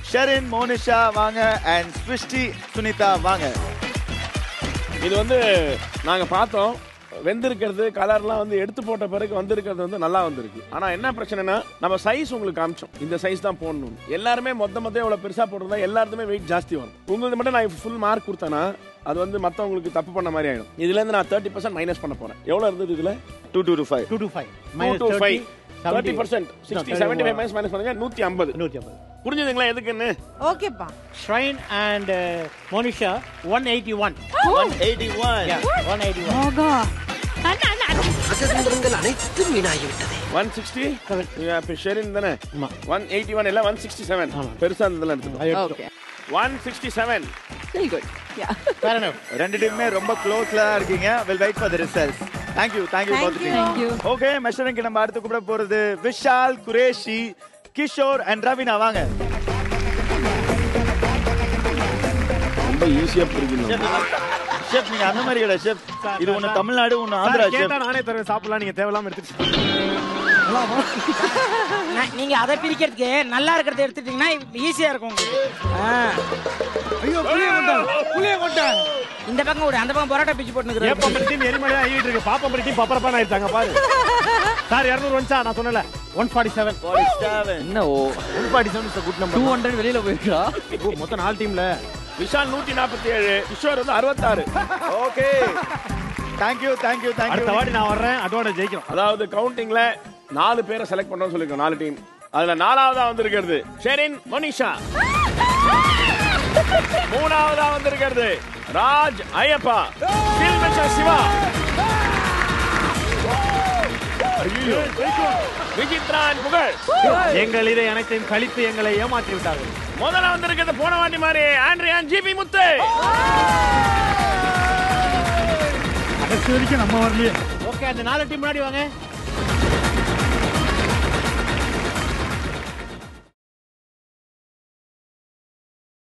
ஷெரின் மோனிஷா வாங்க அண்ட் ஸ்பிருஷ்டி சுனிதா வாங்க இது வந்து நாங்க பார்த்தோம் வெந்திருக்கிறது கலர்லாம் வந்து எடுத்து போட்ட பிறகு வந்திருக்கிறது வந்து நல்லா வந்திருக்கு ஆனா என்ன பிரச்சனைனா நம்ம சைஸ் உங்களுக்கு காமிச்சோம் இந்த சைஸ் தான் போடணும் எல்லாருமே மொத்த மொத்தம் எவ்வளவு பெருசா போடுறதா எல்லாருமே வெயிட் ஜாஸ்தி வரும் உங்களுக்கு மட்டும் நான் ஃபுல் மார்க் கொடுத்தேன்னா அது வந்து மத்தவங்களுக்கு தப்பு பண்ண மாதிரி ஆயிடும் இதுல இருந்து நான் தேர்ட்டி பர்சன்ட் மைனஸ் பண்ண போறேன் எவ்வளவு இருந்தது இதுல two two two five two two five two two five thirty percent sixty seventy five minus minus பண்ணுங்க நூத்தி ஐம்பது நூற்றி ஐம்பது புரிஞ்சுதுங்களா எதுக்குன்னு ஓகேப்பா Shrine and Monisha one eighty one one eighty one one eighty one அசதந்திரங்கள் அனைத்தும் வீணாகிவிட்டது ஒன் சிக்ஸ்டி இப்போ ஷெரின் தானே ஆமா. ஒன் எயிட்டி ஒன் இல்லை ஒன் சிக்ஸ்டி செவன் ஆமா. பெருசா இருந்ததுல எடுத்துக்கோ okay one sixty seven very good yeah fair enough ரெண்டு டீமுமே ரொம்ப க்ளோஸ்ல இருக்கீங்க will wait for the results thank you thank you Thank you. Thank you. Okay மெஷரிங்க்கு நம்ம அடுத்து கூப்பிட போறது விஷால் குரேஷி கிஷோர் அண்ட் ரவினா வாங்க ரொம்ப ஈஸியா புரிஞ்சுக்கணும் ஷெஃப் நீங்க அந்த மாதிரி கிடையாது ஷெஃப் இது ஒண்ணு தமிழ்நாடு ஒண்ணு ஆந்திரா ஷெஃப் கேட்டா நானே தருவேன் சாப்பிடலாம் நீங்க தேவையில்லாம எடுத்துட்டு நான் நீங்க அதை பிரிக்கிறதுக்கு நல்லா இருக்கிறத எடுத்துட்டீங்கன்னா ஈஸியா இருக்கும் உங்களுக்கு ஆ. ஐயோ புளிய கொண்டான் புளிய கொண்டான் இந்த பக்கம் விடு அந்த பக்கம் பரோட்டா பிச்சு போட்டுக்கிறேன் ஏப்பம்பரி டீம் எரிமலையா ஆகிட்டு இருக்கு பாப்பம்பரி டீம் பப்பரப்பான ஆயிட்டாங்க பாரு சார் இரநூறு வந்துச்சா நான் சொன்னல ஒன் ஃபார்ட்டி செவன் என்ன oh one forty seven good two number hundred வெளியில போயிருக்கா மொத்தம் நாலு டீம்ல விஷால் நூத்தி நாற்பத்தி ஏழு கிஷோர் வந்து அறுபத்தாறு ஓகே தேங்க்யூ தேங்க்யூ அடுத்த தேங்க்யூ வாட்டி நான் வர்றேன் அட்வான்டேஜ் ஜெயிக்கும் அதாவது கவுண்டிங்ல நாலு பேரை செலக்ட் பண்ணோம்னு சொல்லிருக்கோம் நாலு டீம் அதுல நாலாவதா வந்திருக்கிறது ஷெரின் மனிஷா மூணாவதா வந்திருக்கிறது ராஜ் ஐயப்பா கில்மெச்சர் சிவா ஐயோ. விசித்ரான் புகழ் எங்கள் இதை அனைத்தையும் கழித்து எங்களை ஏமாற்றி விட்டார்கள் முதல்ல வந்திருக்கிறது போன வாட்டி மாதிரி ஆண்ட்ரியான் ஜிபி முத்து கடைசி வரைக்கும் நம்ம வரலையே ஓகே அந்த நாலு டீம் முன்னாடி வாங்க